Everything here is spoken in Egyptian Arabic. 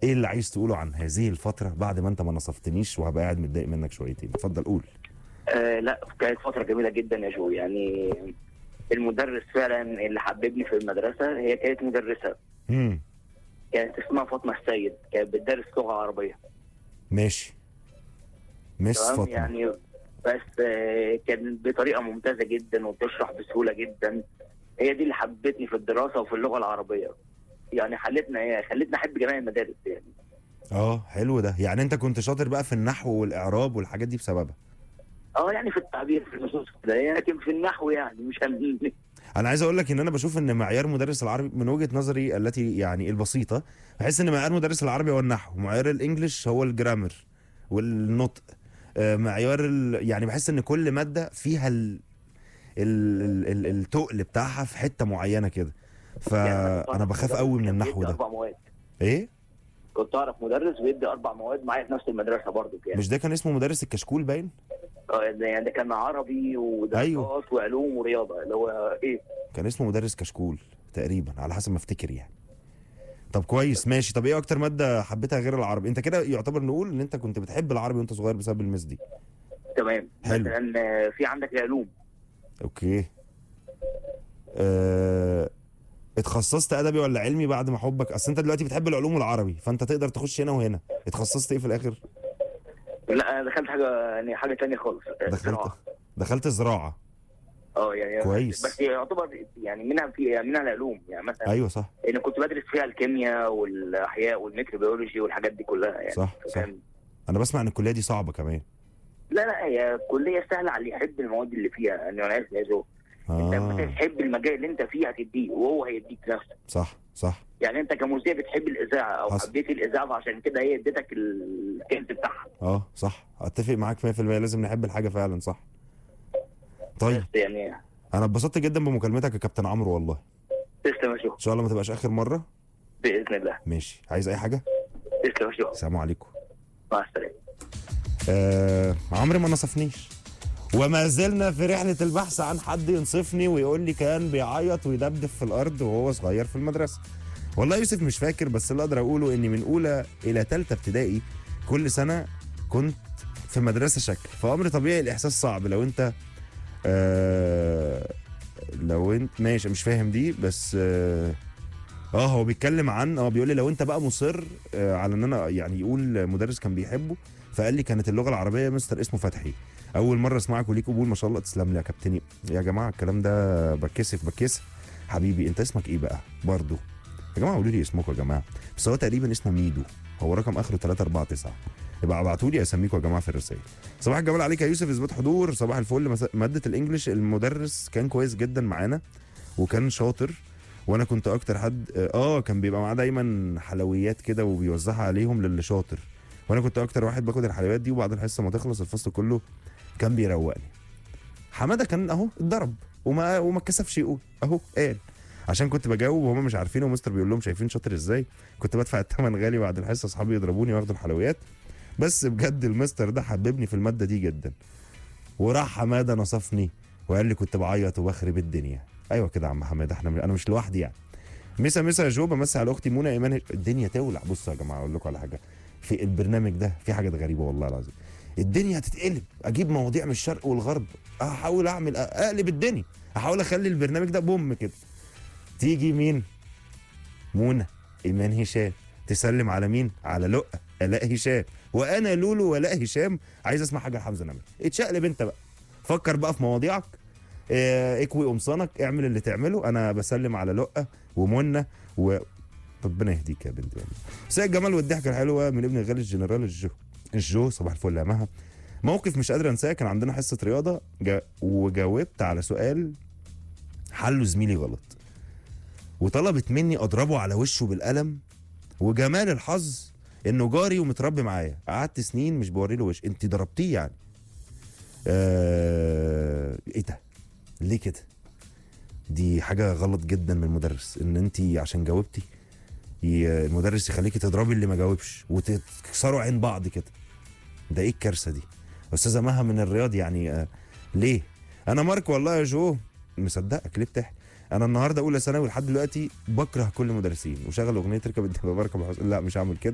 ايه اللي عايز تقوله عن هذه الفتره بعد ما انت ما نصفتنيش وهبقى قاعد متضايق منك شويتين اتفضل قول آه لا كانت فترة جميلة جدا يا جو يعني المدرس فعلا اللي حببني في المدرسة هي كانت مدرسة امم كانت اسمها فاطمة السيد كانت بتدرس لغة عربية ماشي مس تمام فاطمه يعني بس آه كانت بطريقة ممتازة جدا وبتشرح بسهولة جدا هي دي اللي حببتني في الدراسة وفي اللغة العربية يعني خلتنا ايه خلتنا احب جميع المدارس يعني اه حلو ده يعني انت كنت شاطر بقى في النحو والاعراب والحاجات دي بسببها اه يعني في التعبير في النصوص كده لكن في النحو يعني مش هن... انا عايز اقول لك ان انا بشوف ان معيار مدرس العربي من وجهه نظري التي يعني البسيطه بحس ان معيار مدرس العربي هو النحو معيار الانجليش هو الجرامر والنطق آه، معيار ال... يعني بحس ان كل ماده فيها ال... ال... ال... ال... التقل بتاعها في حته معينه كده فانا بخاف قوي من كان النحو بيدي ده اربع مواد ايه كنت اعرف مدرس بيدي اربع مواد معايا في نفس المدرسه برضه يعني مش ده كان اسمه مدرس الكشكول باين آه، ده- يعني ده كان عربي ودراسات أيوه. وعلوم ورياضه اللي هو ايه كان اسمه مدرس كشكول تقريبا على حسب ما افتكر يعني طب كويس ماشي طب ايه اكتر ماده حبيتها غير العربي انت كده يعتبر نقول ان انت كنت بتحب العربي وانت صغير بسبب المس دي تمام حلو. مثلا آه، في عندك العلوم اوكي أه... اتخصصت ادبي ولا علمي بعد ما حبك اصل انت دلوقتي بتحب العلوم والعربي فانت تقدر تخش هنا وهنا اتخصصت ايه في الاخر لا انا دخلت حاجه يعني حاجه ثانيه خالص آه، دخلت زراعة. دخلت زراعه اه يعني كويس. بس يعتبر يعني منها في يعني منها العلوم يعني مثلا ايوه صح انا كنت بدرس فيها الكيمياء والاحياء والميكروبيولوجي والحاجات دي كلها يعني صح صح فاهم؟ انا بسمع ان الكليه دي صعبه كمان لا لا هي كليه سهله على اللي يحب المواد اللي فيها يعني انا عارف يا جو انت اه بتحب المجال اللي انت فيه هتديه وهو هيديك نفسه صح صح يعني انت كمذيع بتحب الاذاعه او حصل. حبيت الاذاعه فعشان كده هي اديتك الكنز بتاعها اه صح اتفق معاك 100% لازم نحب الحاجه فعلا صح طيب بس يعني انا اتبسطت جدا بمكالمتك يا كابتن عمرو والله تسلم يا شو ان شاء الله ما تبقاش اخر مره باذن الله ماشي عايز اي حاجه تسلم يا شو السلام عليكم مع السلامه آه عمرو ما نصفنيش وما زلنا في رحله البحث عن حد ينصفني ويقول لي كان بيعيط ويدبدب في الارض وهو صغير في المدرسه والله يوسف مش فاكر بس اللي اقدر اقوله اني من اولى الى ثالثه ابتدائي كل سنه كنت في مدرسه شكل فامر طبيعي الاحساس صعب لو انت آه لو انت ماشي مش فاهم دي بس اه اه هو بيتكلم عن اه بيقول لي لو انت بقى مصر آه على ان انا يعني يقول مدرس كان بيحبه فقال لي كانت اللغه العربيه مستر اسمه فتحي اول مره اسمعك وليك قبول ما شاء الله تسلم لي يا كابتني يا جماعه الكلام ده بتكسف بتكسف حبيبي انت اسمك ايه بقى برضه يا جماعه قولوا لي اسمكم يا جماعه بس هو تقريبا اسمه ميدو هو رقم اخره 349 يبقى ابعتوا لي اسميكم يا جماعه في الرسائل صباح الجمال عليك يا يوسف اثبات حضور صباح الفل مس- ماده الانجليش المدرس كان كويس جدا معانا وكان شاطر وانا كنت اكتر حد اه كان بيبقى معاه دايما حلويات كده وبيوزعها عليهم للي شاطر وانا كنت اكتر واحد باخد الحلويات دي وبعد الحصه ما تخلص الفصل كله كان بيروقني حماده كان اهو اتضرب وما وما اتكسفش يقول اهو قال عشان كنت بجاوب وهم مش عارفين ومستر بيقول لهم شايفين شاطر ازاي كنت بدفع الثمن غالي بعد الحصه اصحابي يضربوني وياخدوا الحلويات بس بجد المستر ده حببني في الماده دي جدا وراح حماده نصفني وقال لي كنت بعيط وبخرب الدنيا ايوه كده يا عم حماده احنا انا مش لوحدي يعني مسا مسا يا جو بمسي على اختي منى ايمان الدنيا تولع بصوا يا جماعه اقول لكم على حاجه في البرنامج ده في حاجات غريبه والله العظيم الدنيا هتتقلب اجيب مواضيع من الشرق والغرب احاول اعمل اقلب الدنيا احاول اخلي البرنامج ده بوم كده تيجي مين منى ايمان هشام تسلم على مين على لقى الاء هشام وانا لولو ولاء هشام عايز اسمع حاجه لحمزه نمره اتشقلب انت بقى فكر بقى في مواضيعك اه، اكوي قمصانك اعمل اللي تعمله انا بسلم على لقى ومنى و ربنا يهديك يا بنت والله سيد الجمال والضحكه الحلوه من ابن غالي الجنرال الجو الجو صباح الفل يا مها موقف مش قادر انساه كان عندنا حصه رياضه جا وجاوبت على سؤال حله زميلي غلط وطلبت مني اضربه على وشه بالقلم وجمال الحظ انه جاري ومتربي معايا قعدت سنين مش بوري له وش انت ضربتيه يعني آه... ايه ده ليه كده دي حاجه غلط جدا من المدرس ان انت عشان جاوبتي ي- المدرس يخليكي تضربي اللي ما جاوبش وتكسروا عين بعض كده ده ايه الكارثه دي استاذه مها من الرياض يعني آه ليه انا مارك والله يا جو مصدقك ليه بتحكي انا النهارده اولى ثانوي لحد دلوقتي بكره كل المدرسين وشغل اغنيه ركب الدبابه بركب الحصان لا مش هعمل كده